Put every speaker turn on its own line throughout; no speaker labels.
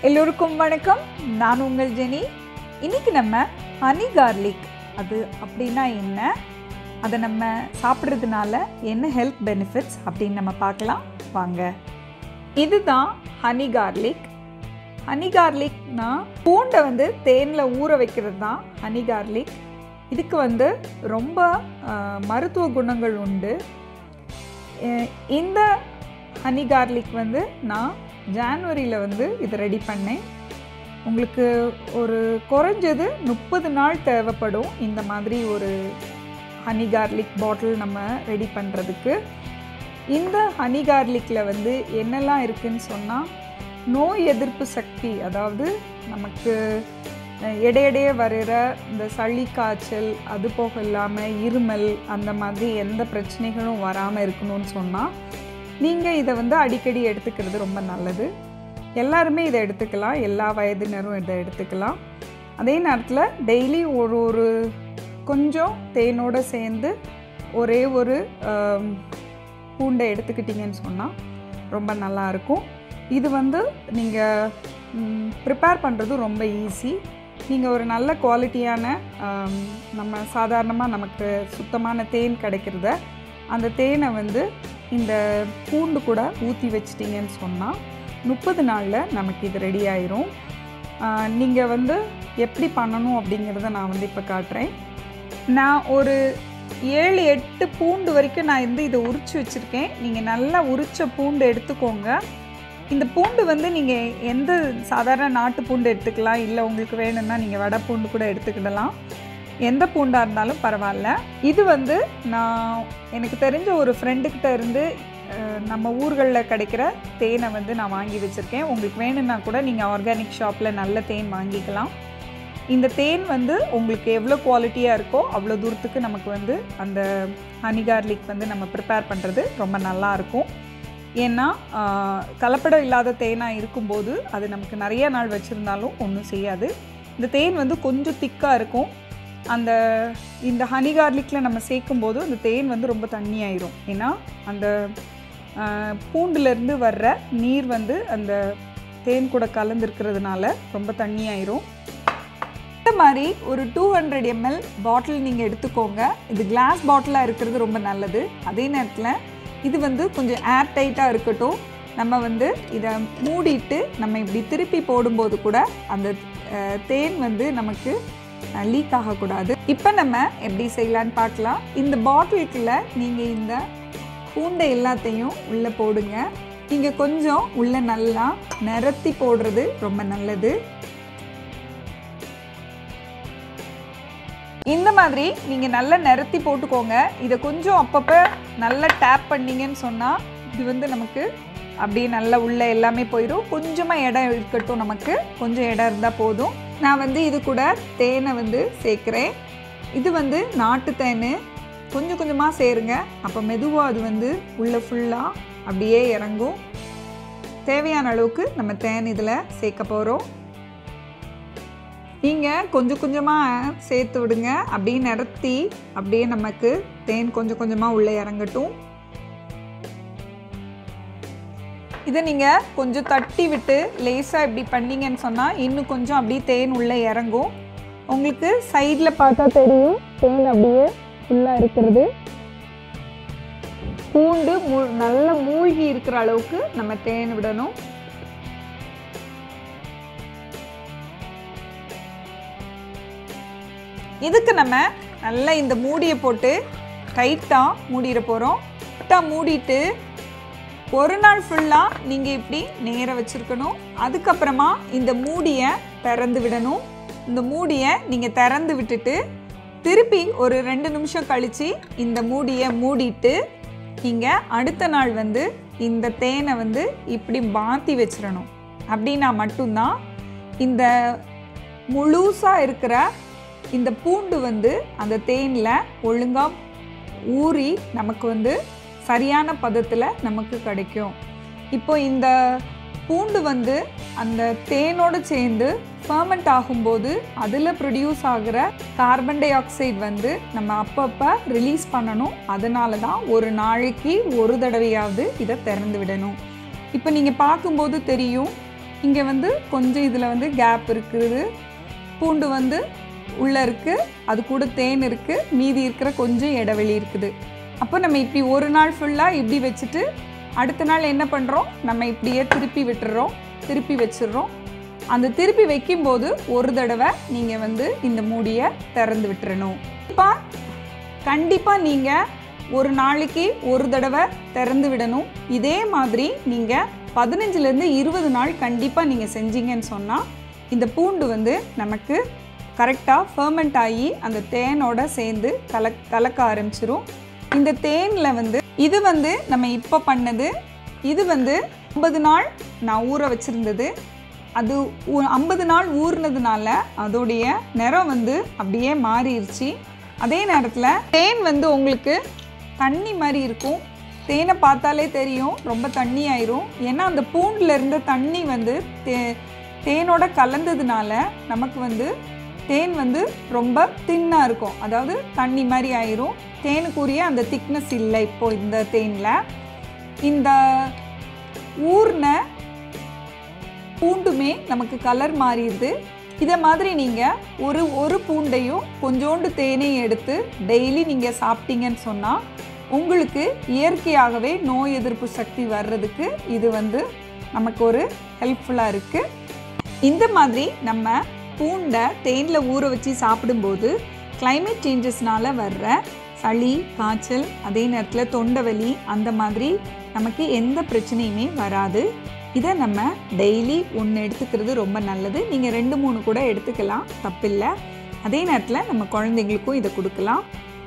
எல்லோருக்கும் வணக்கம் நான் உங்கள் ஜெனி இன்னைக்கு நம்ம ஹனி கார்லிக் அது அப்படின்னா என்ன அதை நம்ம சாப்பிட்றதுனால என்ன ஹெல்த் பெனிஃபிட்ஸ் அப்படின்னு நம்ம பார்க்கலாம் வாங்க இதுதான் ஹனி கார்லிக் ஹனி கார்லிக்னா பூண்டை வந்து தேனில் ஊற வைக்கிறது தான் ஹனி கார்லிக் இதுக்கு வந்து ரொம்ப ஆஹ், மருத்துவ குணங்கள் உண்டு அஹ் இந்த ஹனி கார்லிக் வந்து நான் ஜான்வரியில் வந்து இதை ரெடி பண்ணேன் உங்களுக்கு ஒரு குறைஞ்சது முப்பது நாள் தேவைப்படும் இந்த மாதிரி ஒரு ஹனி கார்லிக் பாட்டில் நம்ம ரெடி பண்ணுறதுக்கு இந்த ஹனி கார்லிக்கில் வந்து என்னெல்லாம் இருக்குன்னு சொன்னால் நோய் எதிர்ப்பு சக்தி அதாவது நமக்கு அஹ், இடையிடையே வருகிற இந்த சளி காய்ச்சல் அது போக இல்லாமல் இருமல் அந்த மாதிரி எந்த பிரச்சனைகளும் வராமல் இருக்கணும்னு சொன்னால் நீங்கள் இதை வந்து அடிக்கடி எடுத்துக்கிறது ரொம்ப நல்லது எல்லாருமே இதை எடுத்துக்கலாம் எல்லா வயதினரும் இதை எடுத்துக்கலாம் அதே நேரத்தில் டெய்லி ஒரு ஒரு கொஞ்சம் தேனோடு சேர்ந்து ஒரே ஒரு ஆம், பூண்டை எடுத்துக்கிட்டிங்கன்னு சொன்னால் ரொம்ப நல்லாயிருக்கும் இது வந்து நீங்கள் ப்ரிப்பேர் பண்ணுறது ரொம்ப ஈஸி நீங்கள் ஒரு நல்ல குவாலிட்டியான ஆம், நம்ம சாதாரணமாக நமக்கு சுத்தமான தேன் கிடைக்கிறத அந்த தேனை வந்து இந்த பூண்டு கூட ஊற்றி வச்சிட்டிங்கன்னு சொன்னால் முப்பது நாளில் நமக்கு இது ரெடி ஆயிரும் நீங்கள் வந்து எப்படி பண்ணணும் அப்படிங்கிறத நான் வந்து இப்போ காட்டுறேன் நான் ஒரு ஏழு எட்டு பூண்டு வரைக்கும் நான் வந்து இதை உரிச்சு வச்சுருக்கேன் நீங்கள் நல்லா உரிச்ச பூண்டு எடுத்துக்கோங்க இந்த பூண்டு வந்து நீங்கள் எந்த சாதாரண நாட்டு பூண்டு எடுத்துக்கலாம் இல்லை உங்களுக்கு வேணும்னா நீங்கள் வடை பூண்டு கூட எடுத்துக்கிடலாம் எந்த பூண்டாக இருந்தாலும் பரவாயில்ல இது வந்து நான் எனக்கு தெரிஞ்ச ஒரு ஃப்ரெண்டுக்கிட்ட இருந்து அஹ், நம்ம ஊர்களில் கிடைக்கிற தேனை வந்து நான் வாங்கி வச்சுருக்கேன் உங்களுக்கு வேணும்னா கூட நீங்கள் ஆர்கானிக் ஷாப்பில் நல்ல தேன் வாங்கிக்கலாம் இந்த தேன் வந்து உங்களுக்கு எவ்வளோ குவாலிட்டியாக இருக்கோ அவ்வளோ தூரத்துக்கு நமக்கு வந்து அந்த ஹனி கார்லிக் வந்து நம்ம ப்ரிப்பேர் பண்ணுறது ரொம்ப நல்லா இருக்கும் ஏன்னா ஆஹ், கலப்படம் இல்லாத தேனாக இருக்கும்போது அது நமக்கு நிறைய நாள் வச்சுருந்தாலும் ஒன்றும் செய்யாது இந்த தேன் வந்து கொஞ்சம் திக்காக இருக்கும் அந்த இந்த ஹனி கார்லிக்கில் நம்ம சேர்க்கும்போது அந்த தேன் வந்து ரொம்ப தண்ணியாயிரும் ஏன்னா அந்த ஆஹ், பூண்டுலேருந்து வர்ற நீர் வந்து அந்த தேன் கூட கலந்துருக்கிறதுனால ரொம்ப தண்ணியாயிரும் இந்த மாதிரி ஒரு டூ ஹண்ட்ரட் எம்எல் பாட்டில் நீங்கள் எடுத்துக்கோங்க இது கிளாஸ் பாட்டிலாக இருக்கிறது ரொம்ப நல்லது அதே நேரத்தில் இது வந்து கொஞ்சம் ஏர் டைட்டாக இருக்கட்டும் நம்ம வந்து இதை மூடிட்டு நம்ம இப்படி திருப்பி போடும்போது கூட அந்த அஹ், தேன் வந்து நமக்கு லீக் ஆகக்கூடாது இப்போ நம்ம எப்படி செய்யலான்னு பார்க்கலாம் இந்த பாட்டிலுக்குள்ள நீங்கள் இந்த பூண்டை எல்லாத்தையும் உள்ளே போடுங்க நீங்கள் கொஞ்சம் உள்ளே நல்லா நிரத்தி போடுறது ரொம்ப நல்லது இந்த மாதிரி நீங்கள் நல்லா நிரத்தி போட்டுக்கோங்க இதை கொஞ்சம் அப்பப்போ நல்லா டேப் பண்ணீங்கன்னு சொன்னால் இது வந்து நமக்கு அப்படியே நல்லா உள்ள எல்லாமே போயிடும் கொஞ்சமாக இடம் இருக்கட்டும் நமக்கு கொஞ்சம் இடம் இருந்தால் போதும் நான் வந்து இது கூட தேனை வந்து சேர்க்குறேன் இது வந்து நாட்டு தேன் கொஞ்சம் கொஞ்சமாக சேருங்க அப்போ மெதுவாக அது வந்து உள்ள ஃபுல்லாக அப்படியே இறங்கும் தேவையான அளவுக்கு நம்ம தேன் இதில் சேர்க்க போகிறோம் நீங்கள் கொஞ்சம் கொஞ்சமாக சேர்த்து விடுங்க அப்படியே நிறுத்தி அப்படியே நமக்கு தேன் கொஞ்சம் கொஞ்சமாக உள்ளே இறங்கட்டும் இதை நீங்கள் கொஞ்சம் தட்டி விட்டு லேசாக இப்படி பண்ணீங்கன்னு சொன்னால் இன்னும் கொஞ்சம் அப்படியே தேன் உள்ளே இறங்கும் உங்களுக்கு சைடில் பார்த்தா தெரியும் தேன் அப்படியே ஃபுல்லாக இருக்கிறது பூண்டு மூ நல்லா மூழ்கி இருக்கிற அளவுக்கு நம்ம தேன் விடணும் இதுக்கு நம்ம நல்லா இந்த மூடியை போட்டு டைட்டாக மூடிட போகிறோம் டைட்டாக மூடிட்டு ஒரு நாள் ஃபுல்லாக நீங்கள் இப்படி நேர வச்சுருக்கணும் அதுக்கப்புறமா இந்த மூடியை திறந்து விடணும் இந்த மூடியை நீங்கள் திறந்து விட்டுட்டு திருப்பி ஒரு ரெண்டு நிமிஷம் கழித்து இந்த மூடியை மூடிட்டு நீங்கள் அடுத்த நாள் வந்து இந்த தேனை வந்து இப்படி மாற்றி வச்சிடணும் அப்படின்னா மட்டும்தான் இந்த முழுசாக இருக்கிற இந்த பூண்டு வந்து அந்த தேனில் ஒழுங்காக ஊறி நமக்கு வந்து சரியான பதத்தில் நமக்கு கிடைக்கும் இப்போ இந்த பூண்டு வந்து அந்த தேனோடு சேர்ந்து ஃபர்மெண்ட் ஆகும்போது அதில் ப்ரொடியூஸ் ஆகிற கார்பன் டை ஆக்சைடு வந்து நம்ம அப்பப்போ ரிலீஸ் பண்ணணும் அதனால தான் ஒரு நாளைக்கு ஒரு தடவையாவது இதை திறந்து விடணும் இப்போ நீங்கள் பார்க்கும்போது தெரியும் இங்கே வந்து கொஞ்சம் இதில் வந்து கேப் இருக்குது பூண்டு வந்து உள்ளே இருக்குது அது கூட தேன் இருக்குது மீதி இருக்கிற கொஞ்சம் இடைவெளி இருக்குது அப்போ நம்ம இப்படி ஒரு நாள் ஃபுல்லாக இப்படி வச்சுட்டு அடுத்த நாள் என்ன பண்ணுறோம் நம்ம இப்படியே திருப்பி விட்டுறோம் திருப்பி வச்சிடுறோம் அந்த திருப்பி வைக்கும்போது ஒரு தடவை நீங்கள் வந்து இந்த மூடியை திறந்து விட்டுறணும் இப்போ கண்டிப்பாக நீங்கள் ஒரு நாளைக்கு ஒரு தடவை திறந்து விடணும் இதே மாதிரி நீங்கள் பதினஞ்சுலேருந்து இருபது நாள் கண்டிப்பாக நீங்கள் செஞ்சீங்கன்னு சொன்னால் இந்த பூண்டு வந்து நமக்கு கரெக்டாக ஃபர்மெண்ட் ஆகி அந்த தேனோட சேர்ந்து கல கலக்க ஆரம்பிச்சிரும் இந்த தேனில் வந்து இது வந்து நம்ம இப்போ பண்ணது இது வந்து ஐம்பது நாள் நான் ஊற வச்சுருந்தது அது ஐம்பது நாள் ஊறினதுனால அதோடைய நிறம் வந்து அப்படியே மாறிடுச்சு அதே நேரத்தில் தேன் வந்து உங்களுக்கு தண்ணி மாதிரி இருக்கும் தேனை பார்த்தாலே தெரியும் ரொம்ப தண்ணி ஆயிரும் ஏன்னா அந்த பூண்டில் இருந்த தண்ணி வந்து தே தேனோட கலந்ததுனால நமக்கு வந்து தேன் வந்து ரொம்ப தின்னாக இருக்கும் அதாவது தண்ணி மாதிரி ஆயிரும் தேனுக்குரிய அந்த திக்னஸ் இல்லை இப்போ இந்த தேனில் இந்த ஊர்ன பூண்டுமே நமக்கு கலர் மாறிடுது இதை மாதிரி நீங்கள் ஒரு ஒரு பூண்டையும் கொஞ்சோண்டு தேனையும் எடுத்து டெய்லி நீங்கள் சாப்பிட்டீங்கன்னு சொன்னால் உங்களுக்கு இயற்கையாகவே நோய் எதிர்ப்பு சக்தி வர்றதுக்கு இது வந்து நமக்கு ஒரு ஹெல்ப்ஃபுல்லாக இருக்குது இந்த மாதிரி நம்ம பூண்டை தேனில் ஊற வச்சு சாப்பிடும்போது climate சேஞ்சஸ்னால வர்ற சளி காய்ச்சல் அதே நேரத்தில் தொண்டை வலி அந்த மாதிரி நமக்கு எந்த பிரச்சனையுமே வராது இதை நம்ம டெய்லி ஒன்று எடுத்துக்கிறது ரொம்ப நல்லது நீங்கள் ரெண்டு மூணு கூட எடுத்துக்கலாம் தப்பில்லை அதே நேரத்தில் நம்ம குழந்தைங்களுக்கும் இதை கொடுக்கலாம்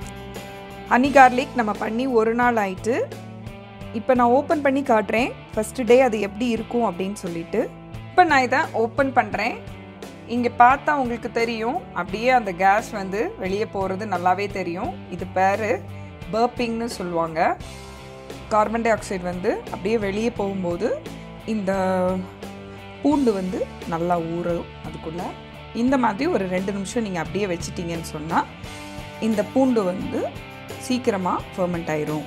ஹனி கார்லிக் நம்ம பண்ணி ஒரு நாள் ஆயிட்டு இப்போ நான் ஓப்பன் பண்ணி காட்டுறேன் ஃபஸ்ட்டு டே அது எப்படி இருக்கும் அப்படின்னு சொல்லிட்டு இப்போ நான் இதை ஓப்பன் பண்ணுறேன் இங்கே பார்த்தா உங்களுக்கு தெரியும் அப்படியே அந்த கேஸ் வந்து வெளியே போகிறது நல்லாவே தெரியும் இது பேர் பர்பிங்னு சொல்லுவாங்க கார்பன் டை ஆக்சைடு வந்து அப்படியே வெளியே போகும்போது இந்த பூண்டு வந்து நல்லா ஊறும் அதுக்குள்ளே இந்த மாதிரி ஒரு ரெண்டு நிமிஷம் நீங்கள் அப்படியே வச்சிட்டிங்கன்னு சொன்னால் இந்த பூண்டு வந்து சீக்கிரமாக ஃபர்மெண்ட் ஆயிரும்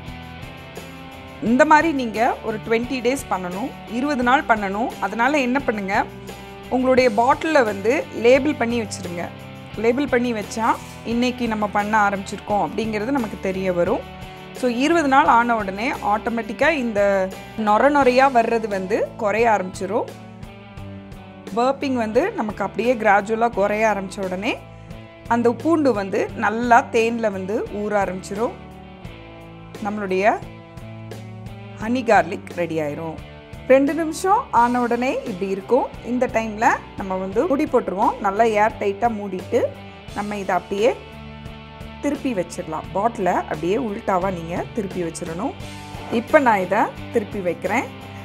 இந்த மாதிரி நீங்கள் ஒரு டுவெண்ட்டி டேஸ் பண்ணணும் இருபது நாள் பண்ணணும் அதனால் என்ன பண்ணுங்கள் உங்களுடைய பாட்டிலில் வந்து லேபிள் பண்ணி வச்சுருங்க லேபிள் பண்ணி வச்சா இன்றைக்கி நம்ம பண்ண ஆரம்பிச்சிருக்கோம் அப்படிங்கிறது நமக்கு தெரிய வரும் ஸோ இருபது நாள் ஆன உடனே ஆட்டோமேட்டிக்காக இந்த நொர நொறையாக வர்றது வந்து குறைய ஆரம்பிச்சிரும் பர்பிங் வந்து நமக்கு அப்படியே கிராஜுவலாக குறைய ஆரம்பித்த உடனே அந்த பூண்டு வந்து நல்லா தேனில் வந்து ஊற ஆரம்பிச்சிரும் நம்மளுடைய ஹனி கார்லிக் ரெடி ஆயிரும் ரெண்டு நிமிஷம் ஆன உடனே இப்படி இருக்கும் இந்த டைமில் நம்ம வந்து மூடி போட்டுருவோம் நல்லா ஏர் டைட்டாக மூடிட்டு நம்ம இதை அப்படியே திருப்பி வச்சிடலாம் பாட்டிலை அப்படியே உள்டாவாக நீங்கள் திருப்பி வச்சிடணும் இப்போ நான் இதை திருப்பி வைக்கிறேன்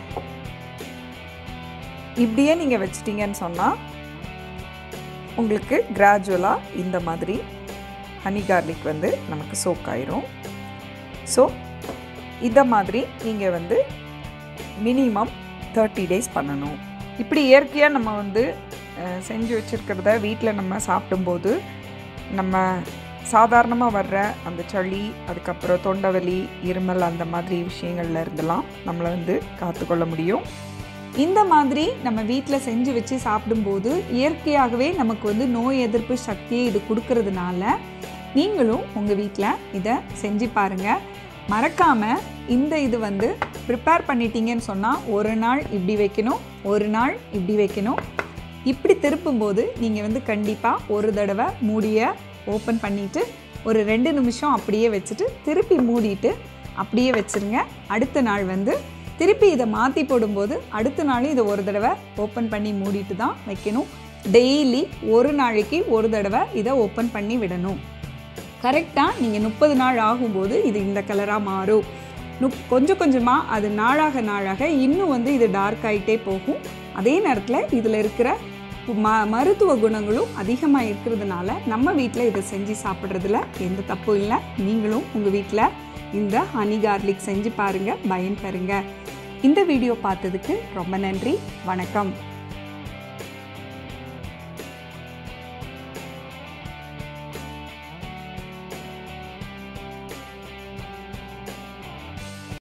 இப்படியே நீங்கள் வச்சிட்டீங்கன்னு சொன்னால் உங்களுக்கு கிராஜுவலாக இந்த மாதிரி ஹனி கார்லிக் வந்து நமக்கு சோக் ஆயிரும் ஸோ இதை மாதிரி நீங்கள் வந்து மினிமம் தேர்ட்டி டேஸ் பண்ணணும் இப்படி இயற்கையாக நம்ம வந்து அஹ், செஞ்சு வச்சுருக்கிறத வீட்டில் நம்ம சாப்பிடும்போது நம்ம சாதாரணமாக வர்ற அந்த சளி அதுக்கப்புறம் தொண்டைவலி இருமல் அந்த மாதிரி விஷயங்கள்ல இருந்தெல்லாம் நம்மளை வந்து காத்துக்கொள்ள முடியும்
இந்த மாதிரி நம்ம வீட்டில் செஞ்சு வச்சு சாப்பிடும்போது இயற்கையாகவே நமக்கு வந்து நோய் எதிர்ப்பு சக்தியை இது கொடுக்கறதுனால நீங்களும் உங்கள் வீட்டில் இதை செஞ்சு பாருங்கள் மறக்காமல் இந்த இது வந்து ப்ரிப்பேர் பண்ணிட்டீங்கன்னு சொன்னால் ஒரு நாள் இப்படி வைக்கணும் ஒரு நாள் இப்படி வைக்கணும் இப்படி திருப்பும்போது நீங்கள் வந்து கண்டிப்பாக ஒரு தடவை மூடியை ஓப்பன் பண்ணிவிட்டு ஒரு ரெண்டு நிமிஷம் அப்படியே வச்சுட்டு திருப்பி மூடிட்டு அப்படியே வச்சுருங்க அடுத்த நாள் வந்து திருப்பி இதை மாற்றி போடும்போது அடுத்த நாளும் இதை ஒரு தடவை ஓப்பன் பண்ணி மூடிட்டு தான் வைக்கணும் டெய்லி ஒரு நாளைக்கு ஒரு தடவை இதை ஓப்பன் பண்ணி விடணும் கரெக்டாக நீங்கள் முப்பது நாள் ஆகும்போது இது இந்த கலராக மாறும் நுப் கொஞ்சம் கொஞ்சமாக அது நாளாக நாளாக இன்னும் வந்து இது டார்க் ஆகிட்டே போகும் அதே நேரத்தில் இதில் இருக்கிற ம மருத்துவ குணங்களும் அதிகமாக இருக்கிறதுனால நம்ம வீட்டில் இதை செஞ்சு சாப்பிட்றதுல எந்த தப்பும் இல்லை நீங்களும் உங்கள் வீட்டில் இந்த ஹனி கார்லிக் செஞ்சு பாருங்கள் பயன் பெறுங்க இந்த வீடியோ பார்த்ததுக்கு ரொம்ப நன்றி வணக்கம்